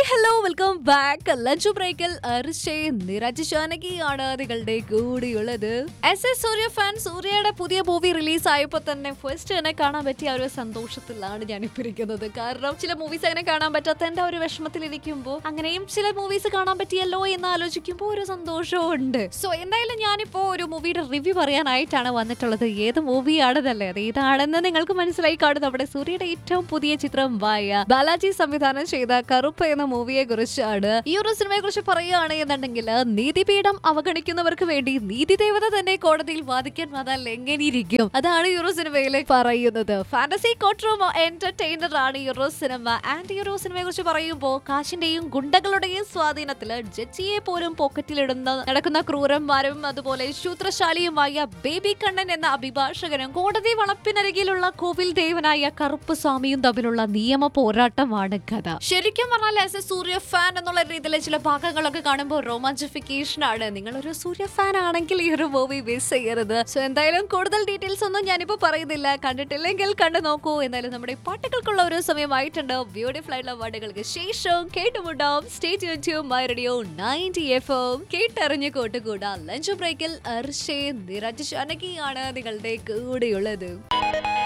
hello welcome back lunch ബ്രേക്കിൽ അർഷേ നിരജ് ജാനകിയാണ് നിങ്ങളുടെ കൂടെയുള്ളത് എസ് എസ് സൂര്യ ഫാൻ സൂര്യയുടെ പുതിയ മൂവി റിലീസ് ആയപ്പോൾ തന്നെ ഫസ്റ്റ് തന്നെ കാണാൻ പറ്റിയ ആ ഒരു സന്തോഷത്തിലാണ് ഞാൻ ഇപ്പൊ ഇരിക്കുന്നത് കാരണം ചില മൂവീസ് അങ്ങനെ കാണാൻ പറ്റാത്തതിന്റെ ആ ഒരു വിഷമത്തിലിരിക്കുമ്പോൾ അങ്ങനെയും ചില മൂവീസ് കാണാൻ പറ്റിയല്ലോ എന്ന് ആലോചിക്കുമ്പോൾ ഒരു സന്തോഷവും ഉണ്ട് സോ എന്തായാലും ഞാനിപ്പോ ഒരു മൂവിയുടെ റിവ്യൂ പറയാനായിട്ടാണ് വന്നിട്ടുള്ളത് ഏത് മൂവിയാണെന്നല്ലേ അത് ഏതാണെന്ന് നിങ്ങൾക്ക് മനസ്സിലായി കാണും നമ്മുടെ സൂര്യയുടെ ഏറ്റവും പുതിയ ചിത്രമായ ബാലാജി സംവിധാനം ചെയ്ത കറുപ്പ് എന്ന മൂവിയെ കുറിച്ചാണ് ഈ ഒരു സിനിമയെ കുറിച്ച് പറയുകയാണ് എന്നുണ്ടെങ്കിൽ നീതിപീഠം അവഗണിക്കുന്നവർക്ക് വേണ്ടി നീതി ദേവത തന്നെ കോടതിയിൽ വാദിക്കാൻ വന്നാൽ എങ്ങനെയിരിക്കും അതാണ് യൂറോ സിനിമയിൽ പറയുന്നത് ഫാന്റസി കോട്ട്റൂം എന്റർടൈനർ ആണ് യൂറോ സിനിമ ആൻഡ് യൂറോ സിനിമയെ കുറിച്ച് പറയുമ്പോൾ കാശിന്റെയും ഗുണ്ടകളുടെയും സ്വാധീനത്തിൽ ജഡ്ജിയെ പോലും പോക്കറ്റിലിടുന്ന നടക്കുന്ന ക്രൂരന്മാരും അതുപോലെ ശൂത്രശാലിയുമായ ബേബി കണ്ണൻ എന്ന അഭിഭാഷകനും കോടതി വളപ്പിനരികിലുള്ള കോവിൽ ദേവനായ കറുപ്പ് സ്വാമിയും തമ്മിലുള്ള നിയമ പോരാട്ടമാണ് കഥ ശരിക്കും പറഞ്ഞാൽ ആസ് എ സൂര്യ ഫാൻ എന്നുള്ള രീതിയിൽ ചില ഭാഗങ്ങളൊക്കെ കാണുമ്പോൾ റൊമാൻറ്റിഫിക്കേഷൻ ആണ് നിങ്ങൾ ഒരു സൂര്യ ഫാൻ ആണെങ്കിൽ ഈ ഒരു മൂവി മിസ് ചെയ്യരുത് സോ എന്തായാലും കൂടുതൽ ഡീറ്റെയിൽസ് ഒന്നും ഞാനിപ്പോ പറയുന്നില്ല കണ്ടിട്ടില്ലെങ്കിൽ കണ്ടു നോക്കൂ എന്തായാലും നമ്മുടെ പാട്ടുകൾക്കുള്ള ഒരു സമയമായിട്ടുണ്ട് ബ്യൂട്ടിഫുൾ ആയിട്ടുള്ള പാട്ടുകൾക്ക് ശേഷം കേട്ടുമുണ്ടാവും state YouTube my radio ninety F M കേട്ടറിഞ്ഞ് കൂട്ടുകൂടാ ലഞ്ച് ബ്രേക്കിൽ അർഷേ നിരജ് ജാനകിയാണ് നിങ്ങളുടെ കൂടെയുള്ളത്